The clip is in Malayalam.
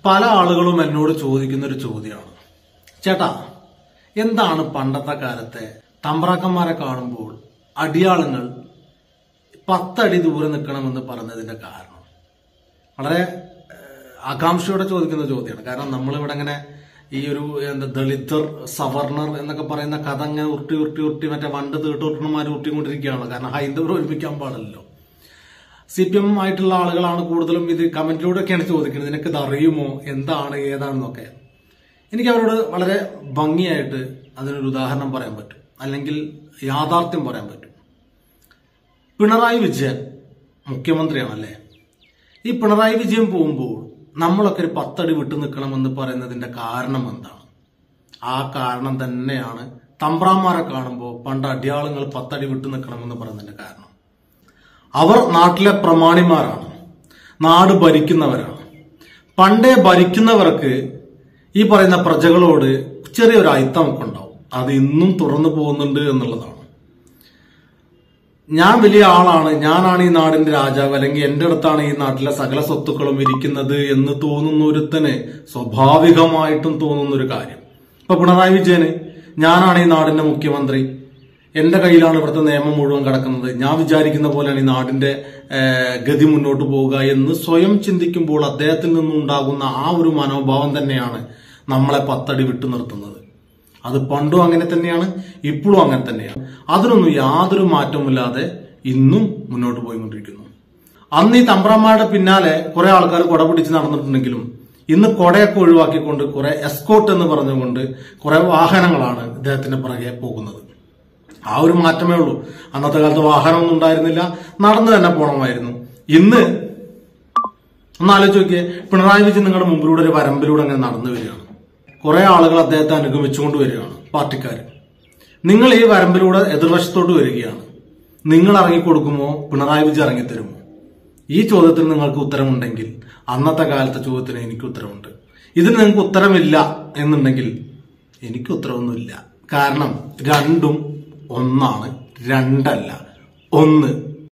പല ആളുകളും എന്നോട് ചോദിക്കുന്ന ഒരു ചോദ്യമാണ് ചേട്ടാ എന്താണ് പണ്ടത്തെ കാലത്തെ തമ്പ്രാക്കന്മാരെ കാണുമ്പോൾ അടിയാളുങ്ങൾ പത്തടി ദൂരെ നിൽക്കണമെന്ന് പറഞ്ഞതിന്റെ കാരണം വളരെ ഏഹ്, ആകാംക്ഷയോടെ ചോദിക്കുന്ന ചോദ്യമാണ് കാരണം നമ്മളിവിടെ ഇങ്ങനെ ഈ ഒരു എന്താ ദളിതർ സവർണർ എന്നൊക്കെ പറയുന്ന കഥ ഇങ്ങനെ ഉരുട്ടി ഉരുട്ടി ഉരുട്ടി മറ്റേ വണ്ട് തീട്ടൂട്ടന്മാർ ഉരുട്ടിക്കൊണ്ടിരിക്കുകയാണ് കാരണം ഹൈന്ദവർ ഒരുമിക്കാൻ പാടില്ലല്ലോ സി പി എം ആയിട്ടുള്ള ആളുകളാണ് കൂടുതലും ഇത് കമന്റിലൂടെയൊക്കെയാണ് ചോദിക്കുന്നത് നിനക്ക് ഇത് അറിയുമോ എന്താണ് ഏതാണെന്നൊക്കെ എനിക്ക് അവരോട് വളരെ ഭംഗിയായിട്ട് അതിനൊരു ഉദാഹരണം പറയാൻ പറ്റും അല്ലെങ്കിൽ യാഥാർത്ഥ്യം പറയാൻ പറ്റും പിണറായി വിജയൻ മുഖ്യമന്ത്രിയാണല്ലേ ഈ പിണറായി വിജയൻ പോകുമ്പോൾ നമ്മളൊക്കെ ഒരു പത്തടി വിട്ടു നിൽക്കണമെന്ന് പറയുന്നതിന്റെ കാരണം എന്താണ് ആ കാരണം തന്നെയാണ് തമ്പ്രാന്മാരെ കാണുമ്പോൾ പണ്ട് അടിയാളുകൾ പത്തടി വിട്ടു നിൽക്കണമെന്ന് പറയുന്നതിന്റെ കാരണം അവർ നാട്ടിലെ പ്രമാണിമാരാണ് നാട് ഭരിക്കുന്നവരാണ് പണ്ടേ ഭരിക്കുന്നവർക്ക് ഈ പറയുന്ന പ്രജകളോട് ചെറിയൊരു അയിത്തമൊക്കെ ഉണ്ടാവും അത് ഇന്നും തുടർന്നു പോകുന്നുണ്ട് എന്നുള്ളതാണ് ഞാൻ വലിയ ആളാണ് ഞാനാണ് ഈ നാടിന്റെ രാജാവ് അല്ലെങ്കിൽ എന്റെ അടുത്താണ് ഈ നാട്ടിലെ സകല സ്വത്തുക്കളും ഇരിക്കുന്നത് എന്ന് തോന്നുന്ന ഒരുത്തന് സ്വാഭാവികമായിട്ടും തോന്നുന്ന ഒരു കാര്യം ഇപ്പൊ പിണറായി വിജയന് ഞാനാണ് ഈ നാടിന്റെ മുഖ്യമന്ത്രി എന്റെ കയ്യിലാണ് ഇവിടുത്തെ നിയമം മുഴുവൻ കിടക്കുന്നത് ഞാൻ വിചാരിക്കുന്ന പോലെയാണ് ഈ നാടിന്റെ ഏഹ്, ഗതി മുന്നോട്ട് പോവുക എന്ന് സ്വയം ചിന്തിക്കുമ്പോൾ അദ്ദേഹത്തിൽ നിന്നുണ്ടാകുന്ന ആ ഒരു മനോഭാവം തന്നെയാണ് നമ്മളെ പത്തടി വിട്ടു നിർത്തുന്നത് അത് പണ്ടും അങ്ങനെ തന്നെയാണ് ഇപ്പോഴും അങ്ങനെ തന്നെയാണ് അതിനൊന്നും യാതൊരു മാറ്റവുമില്ലാതെ ഇന്നും മുന്നോട്ട് പോയിക്കൊണ്ടിരിക്കുന്നു അന്ന് ഈ തമ്പ്രന്മാരുടെ പിന്നാലെ കുറെ ആൾക്കാർ കുട പിടിച്ച് നടന്നിട്ടുണ്ടെങ്കിലും ഇന്ന് കൊടയൊക്കെ ഒഴിവാക്കിക്കൊണ്ട് കുറെ എസ്കോട്ട് എന്ന് പറഞ്ഞുകൊണ്ട് കുറെ വാഹനങ്ങളാണ് ഇദ്ദേഹത്തിന്റെ പുറകെ പോകുന്നത് ആ ഒരു മാറ്റമേ ഉള്ളൂ അന്നത്തെ കാലത്ത് വാഹനമൊന്നും ഉണ്ടായിരുന്നില്ല നടന്നു തന്നെ പോകണമായിരുന്നു ഇന്ന് ഒന്ന് ആലോചിച്ച് നോക്കിയേ പിണറായി വിജയൻ നിങ്ങളുടെ മുമ്പിലൂടെ ഒരു വരമ്പിലൂടെ അങ്ങനെ നടന്നു വരികയാണ് കുറെ ആളുകൾ അദ്ദേഹത്തെ അനുഗമിച്ചുകൊണ്ട് വരികയാണ് പാർട്ടിക്കാർ നിങ്ങൾ ഈ വരമ്പിലൂടെ എതിർവശത്തോട്ട് വരികയാണ് നിങ്ങൾ ഇറങ്ങിക്കൊടുക്കുമോ പിണറായി വിജയൻ ഇറങ്ങിത്തരുമോ ഈ ചോദ്യത്തിന് നിങ്ങൾക്ക് ഉത്തരമുണ്ടെങ്കിൽ അന്നത്തെ കാലത്തെ ചോദ്യത്തിന് എനിക്ക് ഉത്തരവുണ്ട് ഇതിന് നിങ്ങൾക്ക് ഉത്തരമില്ല എന്നുണ്ടെങ്കിൽ എനിക്ക് ഉത്തരവൊന്നുമില്ല കാരണം രണ്ടും ഒന്നാണ് രണ്ടല്ല ഒന്ന്